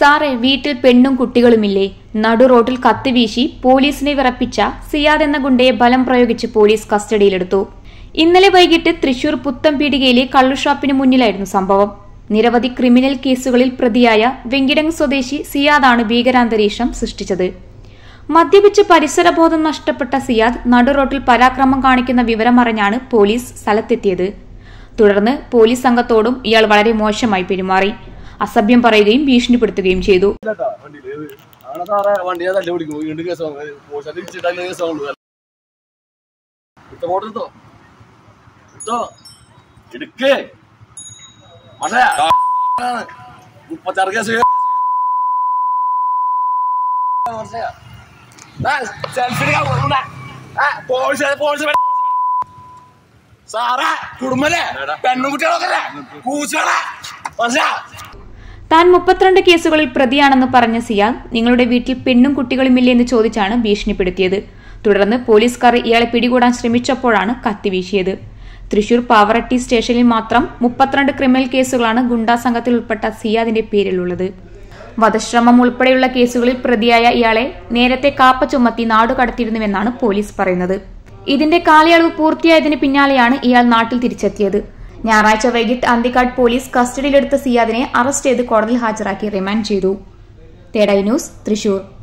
സാറേ വീട്ടിൽ പെണ്ണും കുട്ടികളുമില്ലേ നടു റോഡിൽ കത്തിവീശി പോലീസിനെ വിറപ്പിച്ച സിയാദ് എന്ന ഗുണ്ടയെ ബലം പ്രയോഗിച്ച് പോലീസ് കസ്റ്റഡിയിലെടുത്തു ഇന്നലെ വൈകിട്ട് തൃശൂർ പുത്തംപീടികയിലെ കള്ളുഷാപ്പിന് മുന്നിലായിരുന്നു സംഭവം നിരവധി ക്രിമിനൽ കേസുകളിൽ പ്രതിയായ വെങ്കിടങ് സ്വദേശി സിയാദാണ് ഭീകരാന്തരീക്ഷം സൃഷ്ടിച്ചത് മദ്യപിച്ച് പരിസരബോധം നഷ്ടപ്പെട്ട സിയാദ് നടുറോട്ടിൽ പരാക്രമം കാണിക്കുന്ന വിവരമറിഞ്ഞാണ് പോലീസ് സ്ഥലത്തെത്തിയത് തുടർന്ന് പോലീസ് സംഘത്തോടും ഇയാൾ വളരെ മോശമായി പെരുമാറി അസഭ്യം പറയുകയും ഭീഷണിപ്പെടുത്തുകയും ചെയ്തു ഇല്ലട്ടാ, വണ്ടിയില്. ആണ് സാറേ വണ്ടിയെ തല്ലി പിടിക്കും വീണ്ടും കേസ് വാങ്ങും. പോലീസുകാര് ഇടിച്ചിട്ടല്ലേ കേസ് വാങ്ങുള്ളൂ. ഇത്ത ഫോട്ടോ എടുത്തോ എടുത്തോ എടുക്ക് മണ്ടേ മുപ്പത്താറ് കേസ് മനസ്സിലായോ? ആ, selfie എടുക്കാൻ പോകുന്നുണ്ടാ. ആ, പോലീസ് പോലീസ് വേ- സാറേ കുടുംബല്ലേ പെണ്ണും കുട്ടികളൊക്കെ കൂച്ചകളെ മനസ്സിലാ താൻ മുപ്പത്തിരണ്ട് കേസുകളിൽ പ്രതിയാണെന്ന് പറഞ്ഞ സിയാദ് നിങ്ങളുടെ വീട്ടിൽ പെണ്ണും കുട്ടികളുമില്ലേ എന്ന് ചോദിച്ചാണ് ഭീഷണിപ്പെടുത്തിയത് തുടർന്ന് പോലീസുകാർ ഇയാളെ പിടികൂടാൻ ശ്രമിച്ചപ്പോഴാണ് കത്തിവീശിയത് തൃശൂർ പാവറട്ടി സ്റ്റേഷനിൽ മാത്രം മുപ്പത്തിരണ്ട് ക്രിമിനൽ കേസുകളാണ് ഗുണ്ടാ സംഘത്തിൽ ഉൾപ്പെട്ട സിയാദിന്റെ പേരിലുള്ളത് വധശ്രമം ഉൾപ്പെടെയുള്ള കേസുകളിൽ പ്രതിയായ ഇയാളെ നേരത്തെ കാപ്പ ചുമത്തി നാടുകടത്തിയിരുന്നുവെന്നാണ് പോലീസ് പറയുന്നത് ഇതിന്റെ കാലയളവ് പൂർത്തിയായതിന് പിന്നാലെയാണ് ഇയാൾ നാട്ടിൽ തിരിച്ചെത്തിയത് ഞായറാഴ്ച വൈകിട്ട് അന്തിക്കാട് പോലീസ് കസ്റ്റഡിയിലെടുത്ത സിയാദിനെ അറസ്റ്റ് ചെയ്ത് കോടതിയിൽ ഹാജരാക്കി റിമാൻഡ് ചെയ്തു തേടൈ ന്യൂസ് തൃശൂർ